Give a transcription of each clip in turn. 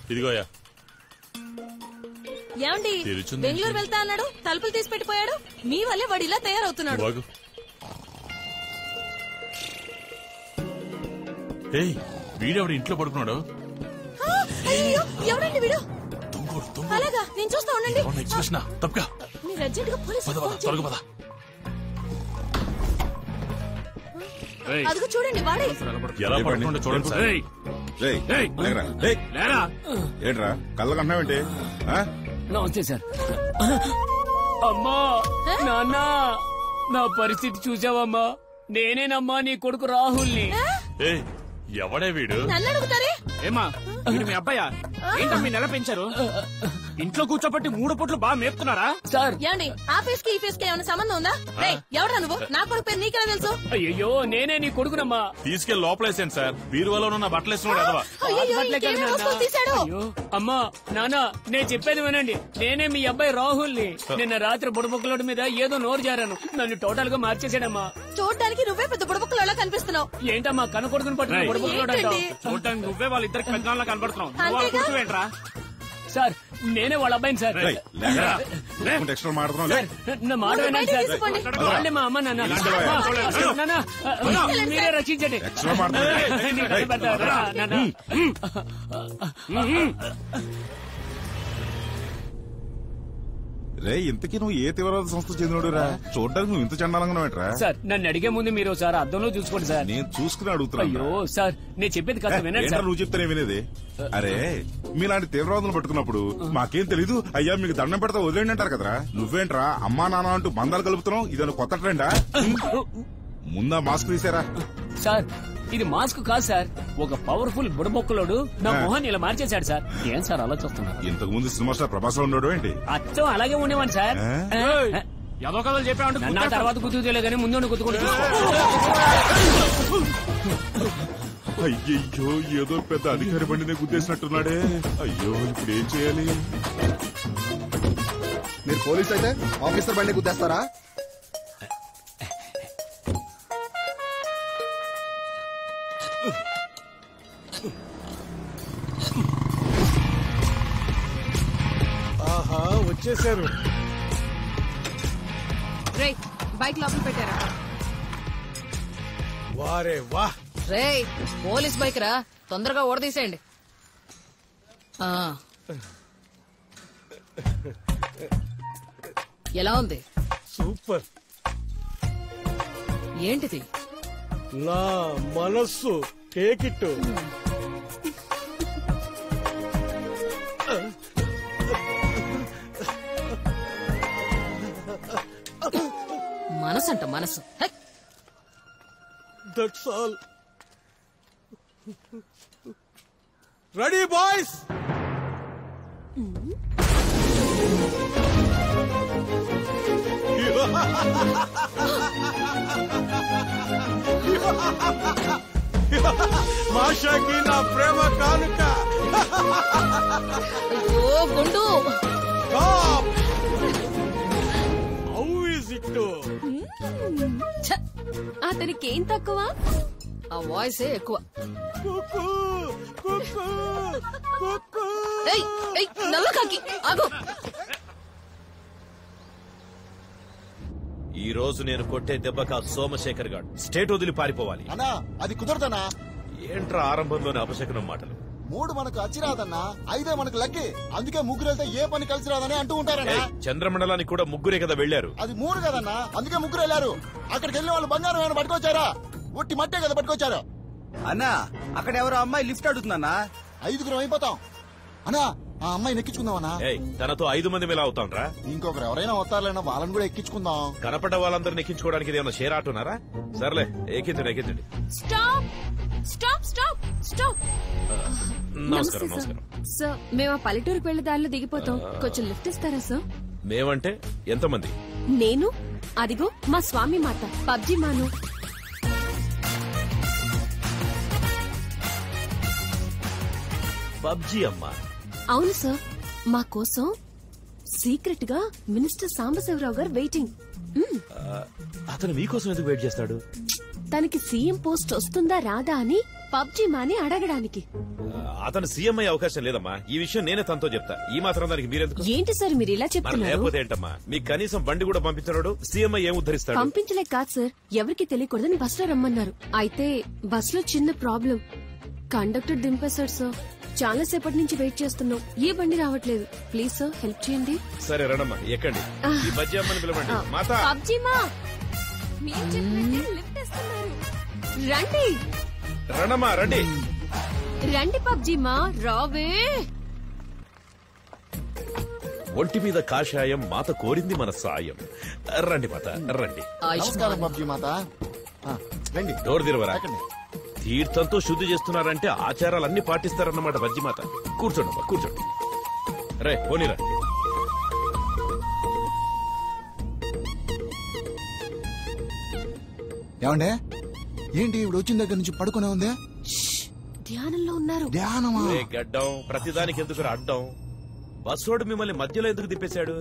ఇదిగోయా ఏమండి తెరిచుంది. బెంగళూరు వెళ్తా అన్నాడు తలుపులు తీసి పెట్టిపోయాడు మీ వల్లే వాడు ఇలా తయారవుతున్నాడు బాగు ఏయ్ వీడెవడు ఇంట్లో పడుకున్నాడు ఆ, అయ్యో ఎవడండి వీడు తుంగోడు తుంగోడు అలాగా నేను చూస్తా ఉండండి ఎవరిని ఎక్స్ప్రెషన్ తప్పగా మీరు అర్జెంట్ గా పోలీసు పద పద త్వరగా పద అదిగో చూడండి వాడే ఎలా పడుకుంటా చూడండి సార్ ఏయ్, రేయ్, ఏయ్. లేకరా. రేయ్, లేరా ఏంట్రా కళ్ళకంటున్నావేంటి ఆ? నమస్తే సార్ అమ్మా నాన్న నా పరిస్థితి చూసావమ్మా నేనేనమ్మా నీ కొడుకు రాహుల్ని ఏ ఎవడే వీడు నన్ను అడుగుతారే ఏమా వీడు మీ అబ్బాయా ఏంటో మీ నెల పెంచారు ఇంట్లో కూర్చోబెట్టి మూడు పూట్లు బాగా మేపుతున్నారా సార్ ఏమండి ఆ ఫేస్ కి ఈ ఫేస్ కి ఏమైనా సంబంధం ఉందా రే ఎవడా నువ్వు నా కొడుకు పేరు నీకెలా తెలుసు అయ్యో నేనే నీ కొడుకునమ్మా తీసుకెళ్లి లోపలేసాను సార్ బీరువాలో ఉన్న బట్టలు వేస్తున్నాడు ఎదవా అయ్యయ్యో, అట్లే కాదు ఇంకేమేం నాన్న. వస్తువులు తీశాడు అయ్యో, అమ్మా నాన్న నేను చెప్పేది వినండి నేనే మీ అబ్బాయి రాహుల్ని నిన్న రాత్రి బుడబుక్కలోడి మీద ఏదో నోరు జారాను నన్ను టోటల్ గా మార్చేసాడమ్మా చూడడానికి నువ్వే పెద్ద బుడబుక్కలో కనిపిస్తున్నావు ఏంటమ్మా కన్న కొడుకుని పట్టుకుని రేయ్. బుడబుక్కలోడు ఏంటండి? అంటావు చూడటానికి నువ్వే వాళ్ళిద్దరికి పెద్దవాళ్ళ కనబడుతున్నావు నువ్వు వాళ్ళ అంతేగా? కొడుకు ఏంట్రా సార్ నేనే వాళ్ళ అబ్బాయిని సార్ రేయ్, లేకరా. లేకుంటే ఎక్స్ట్రా మాడుతున్నావు లే. సార్ నా మాట వినండి బయటికి సార్ తీసుకోండి. వాళ్ళే మా అమ్మ నాన్న ఇలాంటి వాయా? అమ్మా, నాన్న మీరే రక్షించండి ఎక్స్ట్రా మాడుతున్నావు నీకు దండం పెడతా, రా, నాన్న. రే ఇంతకీ నువ్వు ఏ తీవ్రవాద సంస్థ చెందినోడురా చూడడానికి నువ్వు ఇంత చండాలంగా ఏంట్రా సార్ నన్ను అడిగే ముందు మీరు సార్ అద్దంలో చూసుకోండి సార్ నేను చూసుకుని అడుగుతున్నా అయ్యో సార్ నేను చెప్పేది కాస్త వినండి ఏంట్రా సార్ నువ్వు చెప్తానే వినేది అరే మీలాంటి తీవ్రవాదులు పట్టుకున్నప్పుడు మాకేం తెలీదు అయ్యా మీకు దండం పెడతా వదిలేండి అంటారు కదరా నువ్వేంట్రా అమ్మా నాన్న అంటూ బంధాలు కలుపుతున్నావు ఇదని కొత్త ట్రెండా ముందా మాస్క్ తీసారా సార్ ఇది మాస్క్ కాదు సార్ ఒక పవర్ఫుల్ బుడబొక్కలోడు నా మొహాన్ని ఇలా మార్చేశాడు సార్ ఏం సార్ అలా చూస్తున్నారు ఇంతకు ముందు సినిమా స్టార్ ప్రభాస్ ఉన్నాడు ఏంటి అచ్చం అలాగే ఉండేవాడి సార్ ఆ? ఆ? ఏదో కథలు చెప్పామంటే నన్ను ఆ తర్వాత కుతుకుతలే కానీ ముందు కుతుకుని చూసుకో అయ్యయ్యో ఏదో పెద్ద అధికారి బండినే గుద్దేసినట్టున్నాడే అయ్యో ఇప్పుడు ఏం చేయాలి మీరు పోలీస్ అయితే ఆఫీసర్ బండి గుద్దేస్తారా ఆహా వచ్చేసారు రే బైక్ లోపల పెట్టారా వారే వా రే పోలీస్ బైక్ రా తొందరగా ఓడదీసేయండి ఆ. ఎలా ఉంది సూపర్ ఏంటిది నా మనస్సు టేక్ ఇట్ మనసు అంట మనసు హై! దట్స్ ఆల్ రెడీ బాయ్స్ మాషాకి నా ప్రేమ కానుక అయ్యో గుండు టాప్ హౌ ఇస్ ఇట్ ఛ! అతనికి ఏం తక్కువ ఆ వాయిసే ఎక్కువ కుకు కుకు కుకు ఏయ్ ఏయ్ నల్ల కాకి ఆగు ఈ రోజు నేను కొట్టే దెబ్బక ఆ సోమశేఖర్ గాడు స్టేట్ వదిలి పారిపోవాలి అన్నా అది కుదరదన్నా ఏంట్రా ఆరంభంలోనే అపశకనం మాటలు మూడు మనకు అచ్చి రాదన్నా ఐదే మనకు లక్కి అందుకే ముగ్గురు వెళ్తే ఏ పని కలిసి రాదని అంటూ ఉంటారన్నా ఏయ్, చంద్రమండలానికి కూడా ముగ్గురే కదా వెళ్లారు అది మూడు కదన్నా అందుకే ముగ్గురు వెళ్ళారు అక్కడికి వెళ్ళిన వాళ్ళు బంగారం ఏమైనా పట్టుకొచ్చారా ఒట్టి మట్టే కదా పట్టుకొచ్చారు అన్నా అక్కడ ఎవరో అమ్మాయి లిఫ్ట్ అడుగుతుందన్నా ఐదుగురం అయిపోతాం అన్నా ఆ అమ్మాయిని ఎక్కించుకుందామన్నా ఏయ్ తనతో ఐదు మంది మీద అవుతాంరా ఇంకొకరు ఎవరైనా వస్తారులేనా వాళ్ళని కూడా ఎక్కించుకుందాం కనపడ్డ వాళ్ళందరిని ఎక్కించుకోవడానికి ఇది ఏమైనా షేర్ ఆటున్నారా సర్లే ఎక్కించండి ఎక్కించండి స్టాప్ స్టాప్ స్టాప్ స్టాప్ నమస్కారం నమస్కారం సార్ మేము ఆ పల్లెటూరుకు వెళ్లే దారిలో దిగిపోతాం కొంచెం లిఫ్ట్ ఇస్తారా సార్ మేమంటే ఎంతమంది నేను అదిగో మా స్వామి మాత పబ్జి మాను పబ్జి అమ్మా అవును సార్ మా కోసం సీక్రెట్ గా మినిస్టర్ సాంబశివరావు గారు వెయిటింగ్ మ్మ్. అతను మీకోసం ఎందుకు వెయిట్ చేస్తాడు తనకి సీఎం పోస్ట్ వస్తుందా రాదా అని పబ్జి మాని అడగడానికి అతను సీఎం అయ్యే అవకాశం లేదమ్మా ఈ విషయం నేనే తనతో చెప్తా ఈ మాత్రం దానికి మీరెందుకు ఏంటి సార్ మీరు ఇలా మరి చెప్తున్నారు లేకపోతే ఏంటమ్మా మీకు కనీసం బండి కూడా పంపించాడు సీఎం ఏం ఉద్ధరిస్తాడు పంపించలే కాదు సార్ ఎవరికి తెలియకూడదని బస్ లో రమ్మన్నారు అయితే బస్ లో చిన్న ప్రాబ్లం కండక్టర్ దింపేశాడు సార్ చాలా సేపటి నుంచి వెయిట్ చేస్తున్నాం ఏ బండి రావట్లేదు ప్లీజ్ సార్ హెల్ప్ చేయండి సరే రణమ్మా ఎక్కండి ఈ బజ్జీ అమ్మని పిలవండి మాత పబ్జి మా మీరు చెప్పినట్టే లిఫ్ట్ ఇస్తున్నారు. రండి రణమ్మా రండి రండి పబ్జి మా రావే ఒంటి మీద కాషాయం మాత కోరింది మన సాయం రండి మాత రండి నమస్కారం పబ్జీ మాత ఆ, రండి డోర్ తెరవరా ఎక్కండి. తీర్థంతో శుద్ధి చేస్తున్నారంటే ఆచారాలన్నీ పాటిస్తారన్నమాట బజ్జి మాత కూర్చోండి కూర్చోండి రే పోనీరా ఏమండే ఏంటి ఇప్పుడు వచ్చిన దగ్గర నుంచి పడుకునే ఉంది ధ్యానంలో ఉన్నారు ధ్యానమా రే గడ్డం ప్రతిదానికి ఎందుకు అడ్డం బస్సోడు మిమ్మల్ని మధ్యలో ఎందుకు తిప్పేశాడు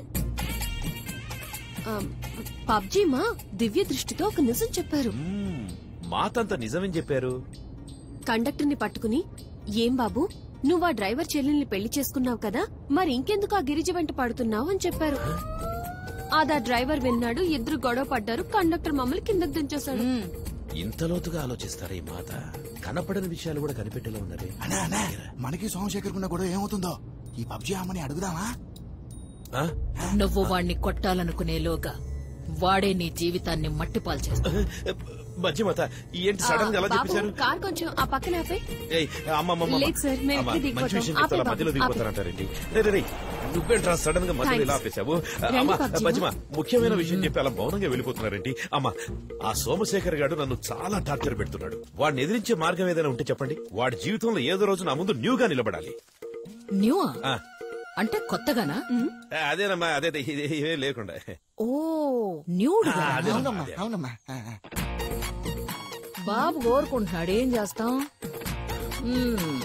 పబ్జి మా దివ్య దృష్టితో ఒక నిజం చెప్పారు మ్మ్, మాతంత నిజమేం చెప్పారు కండక్టర్ ని పట్టుకుని ఏం బాబు నువ్వు ఆ డ్రైవర్ చెల్లెల్ని పెళ్లి చేసుకున్నావు కదా మరి ఇంకెందుకు ఆ గిరిజ వెంట పడుతున్నావు అని చెప్పారు అదా డ్రైవర్ విన్నాడు ఇద్దరు గొడవ పడ్డారు కండక్టర్ మమ్మల్ని కిందకు దించేశాడు ఇంత లోతుగా ఆలోచిస్తారా ఈ మాత కనపడని విషయాలు కూడా కనిపెట్టేలా ఉన్నది అన్నా అన్నా మనకి సోమశేఖర్ కున్న కూడా ఏమవుతుందో ఈ పబ్జీ అమ్మని అడుగుదామా ఆ? నువ్వు వాణ్ణి కొట్టాలనుకునేలోగా వాడే నీ జీవితాన్ని మట్టిపాలు చేస్తాడు బజ్జి మాత ఏంటి సడన్ గా అలా బాబు చెప్పేశారు కార్ కొంచెం ఆ పక్కన ఆపే ఏయ్, అమ్మ, అమ్మ, అమ్మ. లేదు సార్, మేము అమ్మ, ఎక్కడికి మంచి దిగిపోతాం. విషయం చెప్తా ఆపే మధ్యలో బాబు, దిగిపోతారంటారేంటి రే, రే, రే. నువ్వేంట్రా సడన్ గా మధ్యలో ఇలా Thanks. ఆపేశావు రండి, అమ్మ పబ్జీ. బజ్జిమా ముఖ్యమైన విషయం చెప్పి అలా మౌనంగా వెళ్ళిపోతున్నారేంటి అమ్మ ఆ సోమశేఖర్ గారు నన్ను చాలా టార్చర్ పెడుతున్నాడు వాడిని ఎదిరించే మార్గం ఏదైనా ఉంటే చెప్పండి వాడి జీవితంలో ఏదో రోజు నా ముందు న్యూగా నిలబడాలి న్యూ ఆ, అంటే కొత్తగానా అదేనమ్మా అదే అదే, ఇది ఇవే లేకుండా ఓ న్యూడ్ ఆ, అదేనమ్మా, అవునమ్మా అదే. అవునమ్మా ఆ, ఆ. బాబు కోరుకుంటున్నాడు ఏం చేస్తాం మ్మ్.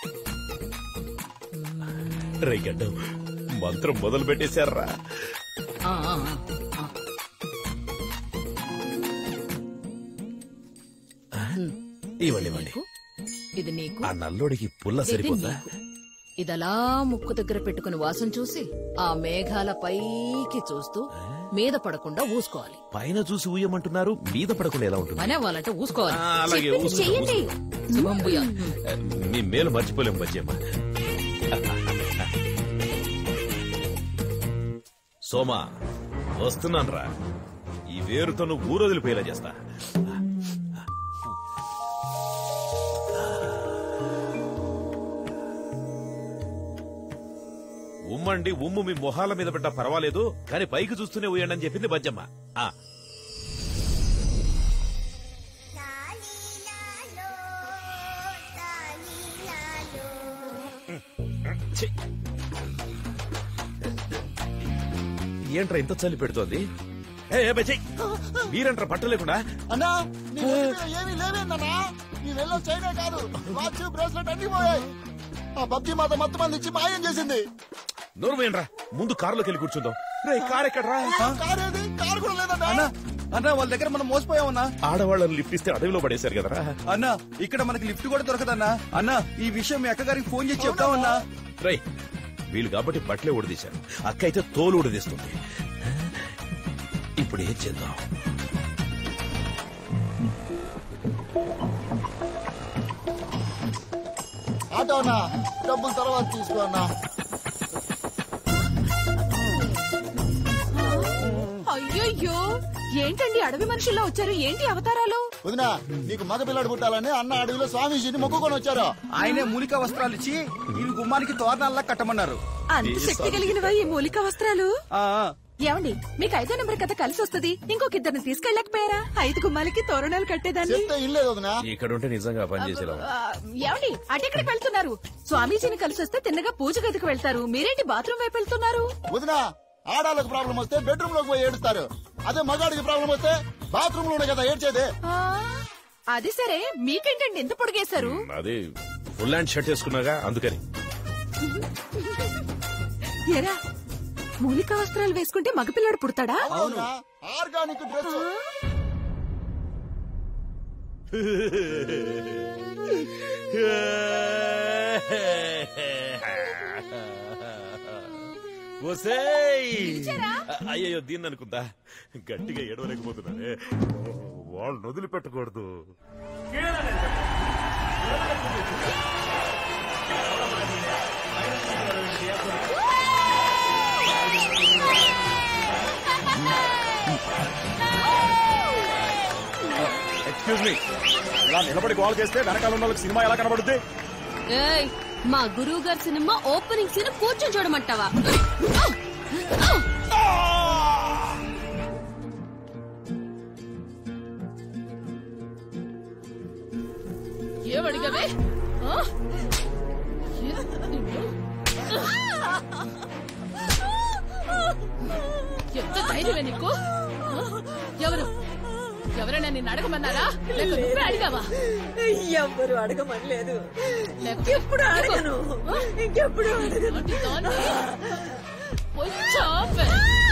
రే గడ్డం మంత్రం మొదలు పెట్టేశారా ఆ, ఆ, ఆ. ఇవ్వండి ఇవ్వండి నీకు, ఇది నీకు ఆ నల్లోడికి పుల్ల ఇది సరిపోతా నీకు. ఇదలా ముక్కు దగ్గర పెట్టుకుని వాసన చూసి ఆ మేఘాల పైకి చూస్తూ మీద పడకుండా ఊసుకోవాలి పైన చూసి ఊయమంటున్నారు మీద పడకుండా ఎలా ఉంటుంది మనే వాళ్ళంటే ఊసుకోవాలి ఆ, అలాగే చెప్పింది ఊసుకుంటా, చెయ్యండి. ఊసుకుంటా. శుభం భూయా. మీ మేలు మర్చిపోలేం బజ్జమ్మ సోమా వస్తున్నాను రా ఈ వేరుతో నువ్వు ఊరొదిలిపోయేలా చేస్తా ఉమ్మండి ఉమ్ము మీ మొహాల మీద పెట్టా పర్వాలేదు కానీ పైకి చూస్తూనే ఊయండి అని చెప్పింది బజ్జమ్మ ఆ ఛీ. ఏంట్రా ఇంత చలి పెడుతోంది ఏ, ఏ, బజ్జీ. మీరేంట్రా బట్టలు లేకుండా అన్నా నీ ఒంటి మీద ఏమీ లేవేందన్నా నీ వెళ్ళో చైనా కాదు వాచ్ బ్రేస్లెట్ అన్ని పోయాయి ఆ పబ్జీ మాత మొత్తం మంది ఇచ్చి మాయం చేసింది నోరు వేయండిరా ముందు కారులోకి వెళ్ళి కూర్చుందాం రే కార్ ఎక్కడ్రా కారు ఏది కారు కూడా లేదన్నా అన్నా అన్నా వాళ్ళ దగ్గర మనం మోసపోయామన్నా ఆడవాళ్ళని లిఫ్ట్ ఇస్తే అడవిలో పడేశారు కదరా అన్నా ఇక్కడ మనకి లిఫ్ట్ కూడా దొరకదన్నా అన్నా ఈ విషయం మీ అక్కగారికి ఫోన్ చేసి చెప్తామన్నా రే వీళ్ళు కాబట్టి బట్టలే ఊడదీశారు అక్క అయితే తోలు ఊడదీస్తుంది ఇప్పుడు ఏం చేద్దాం ఆటో అన్నా డబ్బులు తర్వాత తీసుకో అన్నా అయ్యయ్యో ఏంటండి అడవి మనుషుల్లో వచ్చారు ఏంటి అవతారాలు వదినా నీకు మగ పిల్లడు పుట్టాలని అన్న అడవిలో స్వామీజీని మొక్కుకొని వచ్చారు ఆయనే మూలిక వస్త్రాలు ఇచ్చి ఈ గుమ్మానికి తోరణాల్లా కట్టమన్నారు అంత శక్తి కలిగినవా ఈ మూలిక వస్త్రాలు ఆ, ఆ. ఏమండి మీకు ఐదో నెంబర్ కథ కలిసి వస్తుంది ఇంకొక ఇద్దరిని తీసుకెళ్ళకపోయారా ఐదు గుమ్మాలకి తోరణాలు కట్టేదాన్ని చెప్తే ఇల్లేదు వదినా ఇక్కడ ఉంటే నిజంగా పనిచేసేలా ఆ, ఏమండి అటెక్కడికి వెళ్తున్నారు స్వామీజీని కలిసి వస్తే తిన్నగా పూజ గదికి వెళ్తారు మీరేంటి బాత్రూమ్ వైపు వెళ్తున్నారు వదినా ఆడాళ్ళకి ప్రాబ్లం వస్తే బెడ్రూమ్ లోకి పోయి ఏడుస్తారు అదే మగాడికి ప్రాబ్లం వస్తే బాత్రూమ్ లోనే కదా ఏడ్చేది ఆ, అది సరే మీకేంటండి ఎంత పొడిగేశారు అదే ఫుల్ హ్యాండ్ షర్ట్ వేసుకున్నాగా అందుకని ఎరా మూలిక వస్త్రాలు వేసుకుంటే మగపిల్లాడు పుడతాడా అవునా ఆర్గానిక్ డ్రెస్ ఒసేయ్! అయ్యయ్యో దీన్ని అనుకుందా గట్టిగా ఏడవలేకపోతున్నానే వాళ్ళని వదిలిపెట్టకూడదు ఎక్స్క్యూజ్ మీ ఇలా నిలబడి గోల్ చేస్తే వెనకాల ఉన్న వాళ్ళకి సినిమా ఎలా కనబడుద్ది ఏయ్ మా గురువు గారి సినిమా ఓపెనింగ్ సీన్ కూర్చొని చూడమంటావా ఏమడిగవే ఆ? ఏ- ఎంత ధైర్యమే నీకు ఆ? ఎవరు ఎవరైనా నిన్ను అడగమన్నారా లేక నువ్వే అడిగావా ఎవ్వరు అడగమనలేదు లేక- ఎప్పుడు అడగను ఇంకెప్పుడు అడగను అంటే దాన్ని పోయి చాపే.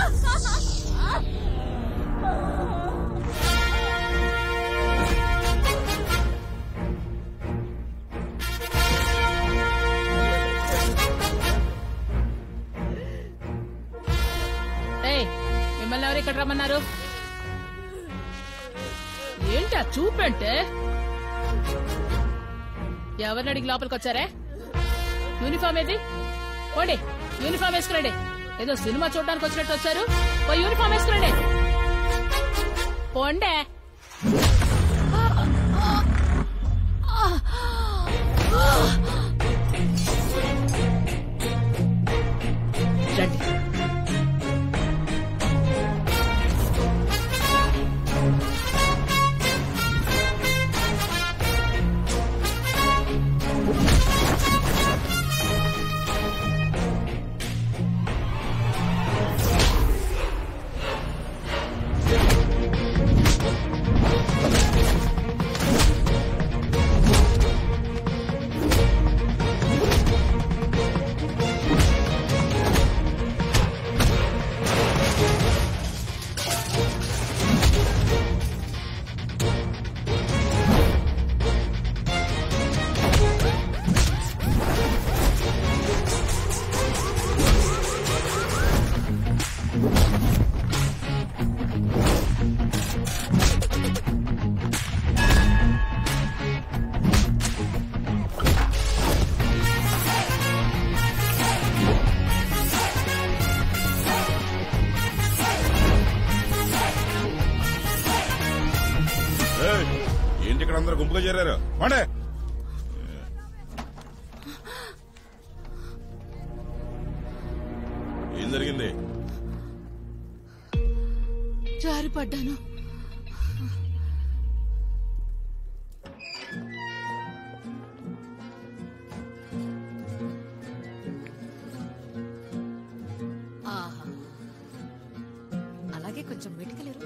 ఏయ్, మిమ్మల్ని ఎవరు ఇక్కడ రమ్మన్నారు ఏంటి ఆ చూపంటే ఎవరిని అడిగి లోపలికి వచ్చారే యూనిఫామ్ ఏది పోండి యూనిఫామ్ వేసుకురండి ఏదో సినిమా చూడడానికి వచ్చినట్టు వచ్చారు పోయి యూనిఫామ్ వేసుకురండి పోండే రండి ఏయ్, ఏంటి ఇక్కడ అందరు గుంపుగా చేరారు వాడే ఏం జరిగింది జారి పడ్డాను ఆహా. అలాగే కొంచెం మెటికలేరు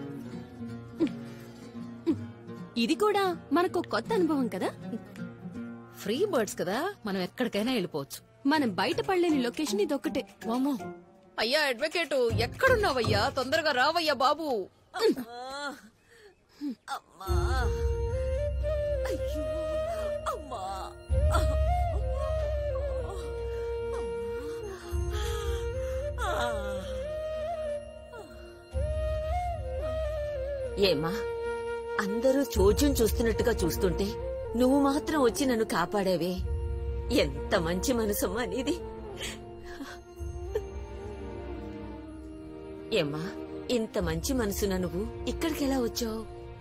ఇది కూడా మనకు కొత్త అనుభవం కదా ఫ్రీ బర్డ్స్ కదా మనం ఎక్కడికైనా వెళ్ళిపోవచ్చు మనం బయట పడలేని లొకేషన్ ఇది ఒక్కటే వామ్మో అయ్యా అడ్వకేటు ఎక్కడున్నావయ్యా తొందరగా రావయ్యా బాబు అమ్మా అయ్యో అమ్మా ఏమా అందరూ చోద్యం చూస్తున్నట్టుగా చూస్తుంటే నువ్వు మాత్రం వచ్చి నన్ను కాపాడావే ఎంత మంచి మనసమ్మా నీది ఏమ్మా ఇంత మంచి మనసున నువ్వు ఇక్కడికెలా వచ్చావు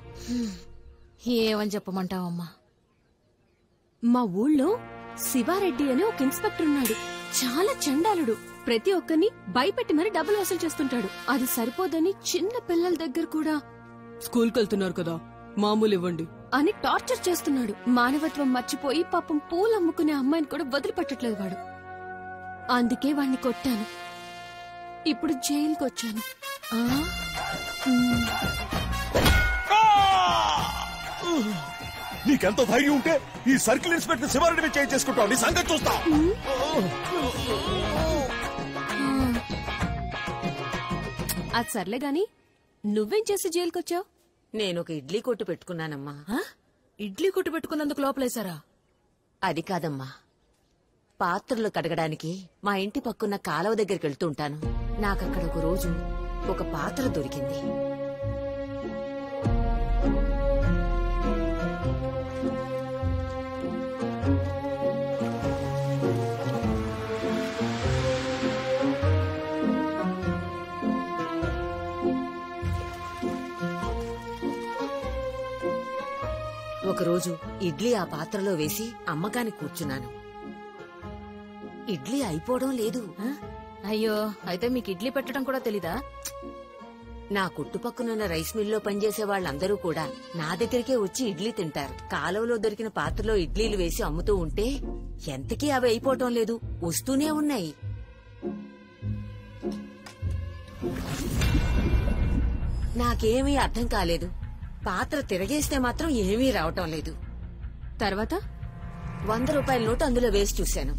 ఏమని చెప్పమంటావమ్మా మా ఊళ్ళో శివారెడ్డి అని ఒక ఇన్స్పెక్టర్ ఉన్నాడు చాలా చండాలుడు ప్రతి ఒక్కరిని భయపెట్టి మరి డబ్బులు వసూలు చేస్తుంటాడు అది సరిపోదని చిన్న పిల్లల దగ్గర కూడా స్కూల్కి వెళ్తున్నారు కదా మామూలు ఇవ్వండి అని టార్చర్ చేస్తున్నాడు మానవత్వం మర్చిపోయి పాపం పూలు అమ్ముకునే అమ్మాయిని కూడా వదిలిపెట్టట్లేదు వాడు అందుకే వాణ్ణి కొట్టాను ఇప్పుడు జైలుకి వచ్చాను ఆ? ఉమ్. నీకెంత ధైర్యం ఉంటే ఈ సర్కిల్ ఇన్స్పెక్టర్ శివారెడ్డి మీద చేయి చేసుకుంటావు నీ సంగతి చూస్తా అది సర్లే గాని నువ్వేం చేసి జైలుకొచ్చావు నేను ఒక ఇడ్లీ కొట్టు పెట్టుకున్నానమ్మా ఇడ్లీ కొట్టు పెట్టుకున్నందుకు లోపలేశారా అది కాదమ్మా పాత్రలు కడగడానికి మా ఇంటి పక్కున్న కాలువ దగ్గరికి వెళ్తుంటాను నాకక్కడ ఒక రోజు ఒక పాత్ర దొరికింది ఒకరోజు ఇడ్లీ ఆ పాత్రలో వేసి అమ్మకానికి కూర్చున్నాను ఇడ్లీ అయిపోవడం లేదు అయ్యో అయితే మీకు ఇడ్లీ పెట్టడం కూడా తెలీదా నా కుట్టుపక్కనున్న రైస్ మిల్లో పనిచేసే వాళ్ళందరూ కూడా నా దగ్గరికే వచ్చి ఇడ్లీ తింటారు కాలువలో దొరికిన పాత్రలో ఇడ్లీలు వేసి అమ్ముతూ ఉంటే ఎంతకీ అవి అయిపోవటం లేదు వస్తూనే ఉన్నాయి నాకేమీ అర్థం కాలేదు పాత్ర తిరగేస్తే మాత్రం ఏమీ రావటం లేదు తర్వాత వంద రూపాయల నోటు అందులో వేసి చూశాను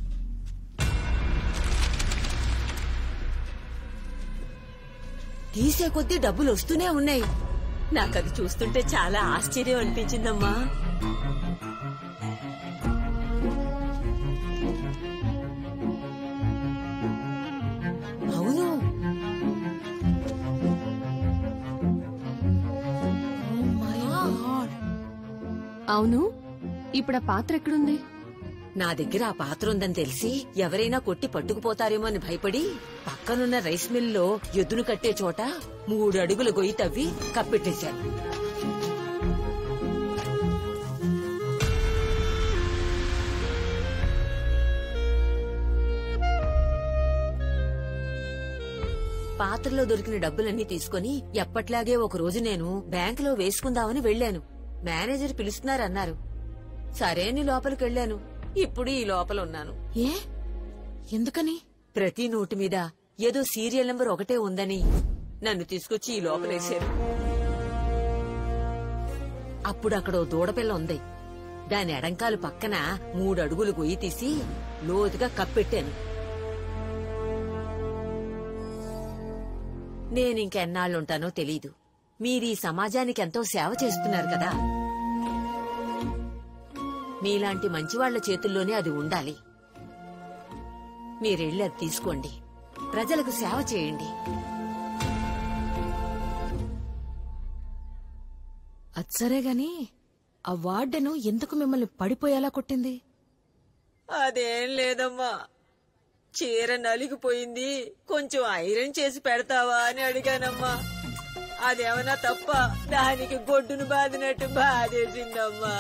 తీసే కొద్దీ డబ్బులు వస్తూనే ఉన్నాయి నాకది చూస్తుంటే చాలా ఆశ్చర్యం అనిపించిందమ్మా అవును అవును ఇప్పుడు ఆ పాత్ర ఎక్కడుంది నా దగ్గర ఆ పాత్ర ఉందని తెలిసి ఎవరైనా కొట్టి పట్టుకుపోతారేమో అని భయపడి పక్కనున్న రైస్ మిల్లో ఎద్దును కట్టే చోట మూడు అడుగుల గొయ్యి తవ్వి కప్పెట్టేశాను పాత్రలో దొరికిన డబ్బులన్నీ తీసుకుని ఎప్పట్లాగే ఒక రోజు నేను బ్యాంకులో వేసుకుందామని వెళ్లాను మేనేజర్ పిలుస్తున్నారన్నారు సరే అని లోపలికి వెళ్ళాను ఇప్పుడు ఈ లోపల ఉన్నాను ఏ ఎందుకని ప్రతి నోటు మీద ఏదో సీరియల్ నెంబర్ ఒకటే ఉందని నన్ను తీసుకొచ్చి ఈ లోపలేశారు అప్పుడు అక్కడ ఓ దూడపిల్ల ఉంది దాని ఎడంకాలు పక్కన మూడు అడుగులు గొయ్యి తీసి లోతుగా కప్పెట్టాను నేనింకెన్నాళ్ళుంటానో తెలీదు మీరీ సమాజానికి ఎంతో సేవ చేస్తున్నారు కదా మీలాంటి మంచివాళ్ల చేతుల్లోనే అది ఉండాలి మీరెళ్ళి అది తీసుకోండి ప్రజలకు సేవ చేయండి అది సరే గాని ఆ వార్డెను ఎందుకు మిమ్మల్ని పడిపోయేలా కొట్టింది అదేం లేదమ్మా చీర నలిగిపోయింది కొంచెం ఐరన్ చేసి పెడతావా అని అడిగానమ్మా అదేమన్నా తప్ప దానికి గొడ్డును బాదినట్టు బాధేసిందమ్మా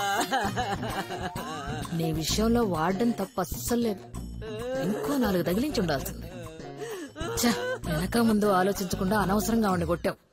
నీ విషయంలో వార్డెన్ తప్ప అస్సలు లేదు ఇంకో నాలుగు తగిలించి ఉండాల్సింది ఛ, వెనక ముందు ఆలోచించకుండా అనవసరంగా ఉండి కొట్టావు